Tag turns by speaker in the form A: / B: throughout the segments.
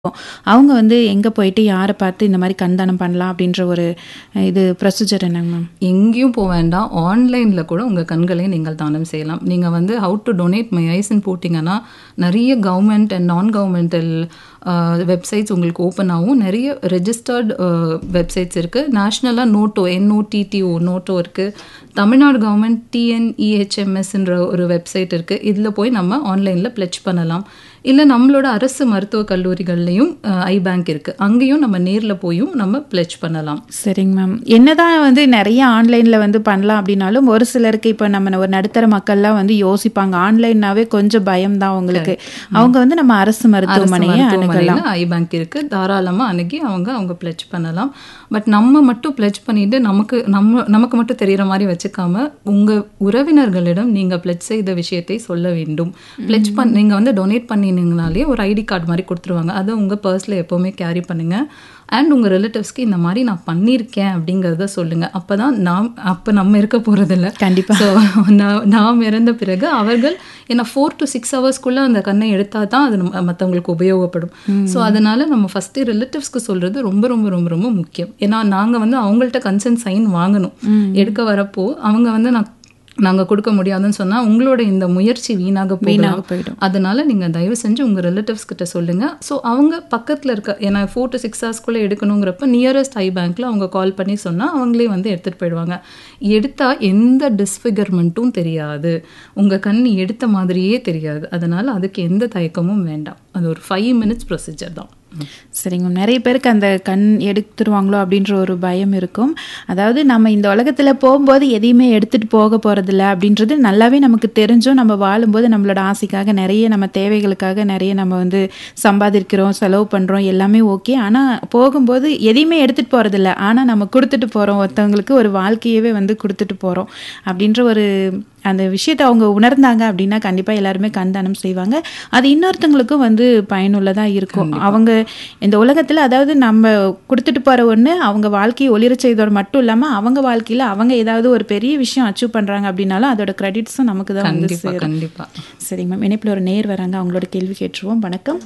A: அவங்க வந்து எங்க போயிட்டு யார பார்த்து இந்த மாரி கண் தானம் பண்ணலாம் அப்படின்ற ஒரு அ இது ப்ரொசீஜர் என்னங்க மேம்?
B: எங்கேயும் போ வேண்டாம் ஆன்லைனில் கூட உங்கள் கண்களை நீங்கள் தானம் செய்யலாம் நீங்கள் வந்து ஹவு டு டொனேட் மை ஐஸ்ன்னு போட்டிங்கன்னா நிறைய government and non governmental websites உங்களுக்கு ஓப்பன் ஆகும் நிறைய ரெஜிஸ்டர்ட் வெப்சைட்ஸ் இருக்குது நேஷ்னலாக நோட்டோ என்ஓடிடிஓ நோட்டோ இருக்குது தமிழ்நாடு கவர்மெண்ட் டிஎன்இஹெச்எம்எஸ்ன்ற ஒரு வெப்சைட் இருக்குது இதில் போய் நம்ம ஆன்லைனில் ப்ளெச் பண்ணலாம் இல்லை நம்மளோட அரசு மருத்துவக் கல்லூரிகள்லையும் ஐ பேங்க் இருக்குது அங்கேயும் நம்ம நேரில் போயும் நம்ம ப்ளெச் பண்ணலாம்
A: சரிங்க மேம். என்னதான் வந்து நெறைய ஆன்லைன்ல வந்து பண்ணலாம் அப்படின்னாலும், ஒரு சிலருக்கு இப்ப நம்ம ஒரு நடுத்தர மக்கள்லாம் வந்து யோசிப்பாங்க. ஆன்லைன்னாவே கொஞ்சம் பயம் தான் அவங்களுக்கு. அவங்க வந்து நம்ம அரசு மருத்துவமனைய அணுகலாம்.
B: ஐ பேங்க் இருக்கு தாராளமா அணுகி அவங்க அவங்க பிளட்ஜ் பண்ணலாம் பட் நம்ம மட்டும் பிளட்ஜ் பண்ணிட்டு நமக்கு நம்ம நமக்கு மட்டும் தெரியற மாதிரி வச்சுக்காம உங்க உறவினர்களிடம் நீங்க பிளட்ஜ் செய்த விஷயத்தை சொல்ல வேண்டும் பிளட்ஜ் பண்ண நீங்க வந்து டொனேட் பண்ணினீங்கனாலே ஒரு ஐடி கார்டு மாதிரி கொடுத்துருவாங்க அதை உங்க பர்ஸ்ல எப்பவுமே கேரி பண்ணுங்க அண்ட் உங்கள் ரிலேட்டிவ்ஸ்க்கு இந்த மாதிரி நான் பண்ணியிருக்கேன் அப்படிங்கிறத சொல்லுங்கள் அப்போ தான் நாம் அப்போ நம்ம இருக்க போகிறதில்ல
A: கண்டிப்பா.
B: ஸோ நான் நாம் இறந்த பிறகு அவர்கள் ஏன்னா ஃபோர் டு சிக்ஸ் ஹவர்ஸ்க்குள்ளே அந்த கண்ணை எடுத்தால் தான் அது நம்ம மற்றவங்களுக்கு உபயோகப்படும் ஸோ அதனால நம்ம ஃபஸ்ட்டு ரிலேட்டிவ்ஸ்க்கு சொல்கிறது ரொம்ப ரொம்ப ரொம்ப ரொம்ப முக்கியம் ஏன்னா நாங்கள் வந்து அவங்கள்ட்ட கன்சென்ட் சைன் வாங்கணும் எடுக்க வரப்போ அவங்க வந்து நான் நாங்கள் கொடுக்க முடியாதுன்னு சொன்னால் உங்களோட இந்த முயற்சி வீணாக
A: வீணாக
B: போகலாம்
A: போயிடும்.
B: அதனால நீங்கள் தயவு செஞ்சு உங்கள் ரிலேட்டிவ்ஸ் கிட்ட சொல்லுங்கள் ஸோ அவங்க பக்கத்தில் இருக்க ஏன்னா ஃபோர் டு சிக்ஸ் ஹவர்ஸ்க்குள்ளே எடுக்கணுங்கிறப்ப நியரஸ்ட் ஐ பேங்க்கில் அவங்க கால் பண்ணி சொன்னால் அவங்களே வந்து எடுத்துகிட்டு போயிடுவாங்க எடுத்தால் எந்த டிஸ்ஃபிகர்மெண்ட்டும் தெரியாது உங்கள் கண் எடுத்த மாதிரியே தெரியாது அதனால் அதுக்கு எந்த தயக்கமும் வேண்டாம் அது ஒரு ஃபைவ் மினிட்ஸ் ப்ரொசீஜர் தான்
A: சரிங்க மேம். நிறைய பேருக்கு அந்த கண் எடுத்துருவாங்களோ அப்படின்ற ஒரு பயம் இருக்கும். அதாவது நம்ம இந்த உலகத்துல போகும்போது எதையுமே எடுத்துட்டு போக போறதில்ல அப்படின்றது நல்லாவே நமக்கு தெரிஞ்சும் நம்ம வாழும்போது நம்மளோட ஆசைக்காக நிறைய நம்ம தேவைகளுக்காக நிறைய நம்ம வந்து சம்பாதிக்கிறோம், செலவு பண்றோம் எல்லாமே ஓகே. ஆனா போகும்போது எதையுமே எடுத்துட்டு போறதில்ல. ஆனா நம்ம குடுத்துட்டு போறோம். ஒருத்தவங்களுக்கு ஒரு வாழ்க்கையவே வந்து குடுத்துட்டு போறோம். அப்படின்ற ஒரு அந்த விஷயத்த அவங்க உணர்ந்தாங்க அப்படின்னா கண்டிப்பா எல்லாருமே கண் தானம் செய்வாங்க. அது இன்னொருத்தவங்களுக்கும் வந்து பயனுள்ளதா இருக்கும். அவங்க இந்த உலகத்துல அதாவது நம்ம குடுத்துட்டு போற ஒண்ணு அவங்க வாழ்க்கையை ஒளிரச் செய்தோடு மட்டும் இல்லாம அவங்க வாழ்க்கையில அவங்க ஏதாவது ஒரு பெரிய விஷயம் அச்சீவ் பண்றாங்க அப்படின்னாலும் அதோட கிரெடிட்ஸும் நமக்கு தான் வந்து
B: கண்டிப்பாக
A: சேரும்.
B: கண்டிப்பாக
A: சரிங்க மேம். இணைப்புல ஒரு நேர் வராங்க. அவங்களோட கேள்வி கேட்டுருவோம். வணக்கம்.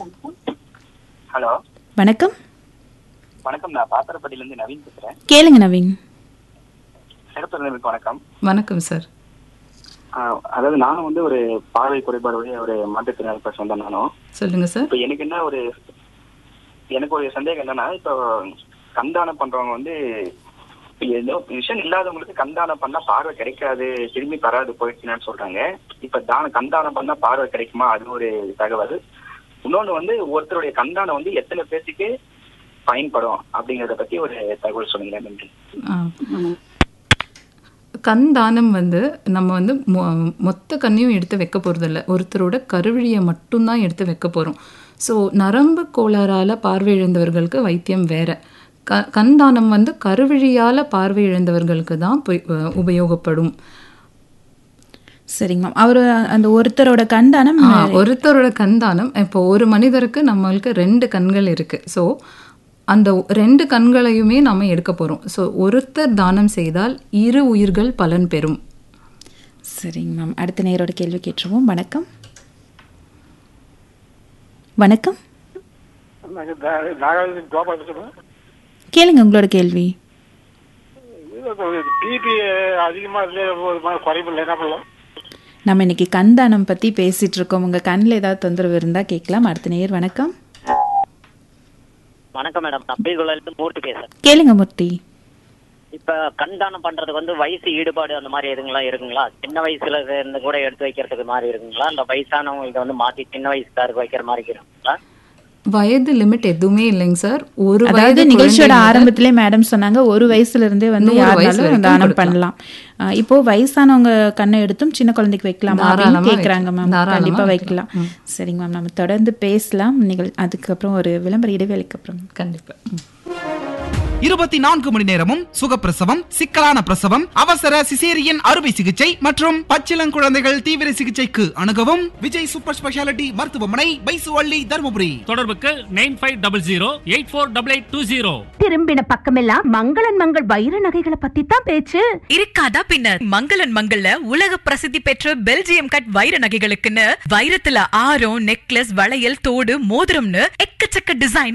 C: ஹலோ
A: வணக்கம்.
C: வணக்கம் நான் பாத்திரப்பட்டியிலேருந்து நவீன் பேசுறேன்
A: கேளுங்க நவீன்.
C: சிறப்பு வணக்கம்
B: வணக்கம் சார்
C: ஆஹ் அதாவது நானும் வந்து ஒரு பார்வை குறைபாடுடைய ஒரு மாற்றுத்திறனாளி பர்சன் தான் நானும்
B: சொல்லுங்கள் சார்
C: இப்போ எனக்கு என்ன ஒரு எனக்கு ஒரு சந்தேகம் என்னன்னா இப்போ கண்தானம் பண்றவங்க வந்து இப்ப ஏதோ விஷயம் இல்லாதவங்களுக்கு கண்தானம் பண்ணா பார்வை கிடைக்காது திரும்பி தராது போயிடுச்சுன்னு சொல்றாங்க இப்ப தான கண்தானம் பண்ணா பார்வை கிடைக்குமா அது ஒரு தகவல் இன்னொன்னு வந்து ஒருத்தருடைய கண்தானம் வந்து எத்தனை பேர்த்துக்கு பயன்படும் அப்படிங்கறத பத்தி ஒரு தகவல் சொல்லுங்களேன் நன்றி
B: ஆ. கண் தானம் வந்து நம்ம வந்து மொ- மொத்த கண்ணையும் எடுத்து வைக்க போகிறதில்ல ஒருத்தரோட கருவிழியை மட்டும்தான் எடுத்து வைக்க போகிறோம் ஸோ நரம்பு கோளாறால் பார்வை இழந்தவர்களுக்கு வைத்தியம் வேற க கண் தானம் வந்து கருவிழியால் பார்வை இழந்தவர்களுக்கு தான் போய் அஹ், உபயோகப்படும்
A: சரிங்க மேம். அவரு அந்த ஒருத்தரோட கண் தானம்
B: ஆ, ஒருத்தரோட கண் தானம் இப்போ ஒரு மனிதருக்கு நம்மளுக்கு ரெண்டு கண்கள் இருக்கு ஸோ அந்த ரெண்டு கண்களையுமே நம்ம எடுக்க போறோம் ஸோ ஒருத்தர் தானம் செய்தால் இரு உயிர்கள் பலன் பெறும்
A: சரிங்க மேம். அடுத்த நேரோட கேள்வி கேட்டுருவோம். வணக்கம். வணக்கம்.
D: நாகார்ஜுன கோபால் பேசுகிறேன்
A: கேளுங்க உங்களோட கேள்வி.
D: பிபி அதிகமாக இல்லை ஒரு மாதிரி குறைவில்லை என்ன பண்ணலாம்
A: நம்ம இன்னைக்கு கண் தானம் பத்தி பேசிட்டு இருக்கோம். உங்க கண்ணில் ஏதாவது தொந்தரவு இருந்தா கேட்கலாம். அடுத்த நேர் வணக்கம்.
E: வணக்கம் மேடம் நான் பீர்குளத்துலேருந்து மூர்த்தி பேசுறேன்
A: கேளுங்க மூர்த்தி.
E: இப்ப கண் தானம் பண்றதுக்கு வந்து வயசு ஈடுபாடு அந்த மாதிரி எதுங்களா இருக்குங்களா சின்ன வயசுல இருந்து கூட எடுத்து வைக்கிறதுக்கு மாதிரி இருக்குங்களா இல்ல வயசானவங்களுக்கு வந்து மாத்தி சின்ன வயசுக்காருக்கு வைக்கிற மாதிரி இருக்குங்களா
B: வயது லிமிட் எதுவுமே இல்லைங்க சார் ஒரு
A: அதாவது
B: வயது
A: நிகழ்ச்சியோட
B: குழந்தை
A: ஆரம்பத்திலே மேடம் சொன்னாங்க ஒரு வயசுல இருந்தே வந்து
B: நூறு வயசு
A: யாருனாலும்
B: வரைக்கும்
A: தானம்
B: கொடுக்கலாம்.
A: பண்ணலாம். அஹ் இப்போ வயசானவங்க கண்ணை எடுத்தும் சின்ன குழந்தைக்கு வைக்கலாமா அப்படின்னு
B: தாராளமா
A: கேக்குறாங்க மேம்.
B: தாராளமா
A: கண்டிப்பா
B: வைக்கலாம்.
A: வைக்கலாம். சரிங்க மேம். நம்ம தொடர்ந்து பேசலாம். நிகழ் அதுக்கப்புறம் ஒரு விளம்பர இடைவேளைக்கு அப்புறம்.
B: கண்டிப்பா ம்.
F: இருபத்தி நான்கு மணி நேரமும் சுகப்பிரசவம் சிக்கலான பிரசவம் அவசர சிசேரியன் அறுவை சிகிச்சை மற்றும் பச்சிளங்குழந்தைகள் தீவிர சிகிச்சைக்கு அணுகவும் விஜய் சூப்பர் ஸ்பெஷாலிட்டி மருத்துவமனை பைசுவள்ளி தருமபுரி
G: தொடர்புக்கு nine five double zero eight four double eight two zero
H: திரும்பின பக்கமெல்லாம் மங்களன் மங்கள் வைர நகைகளை பத்தி தான் பேச்சு
I: இருக்காதா பின்னர் மங்களன் மங்கள்ல உலக பிரசித்தி பெற்ற பெல்ஜியம் கட் வைர நகைகளுக்குன்னு வைரத்துல ஆரம் நெக்லஸ் வளையல் தோடு மோதிரம்னு எக்கச்சக்க டிசைன்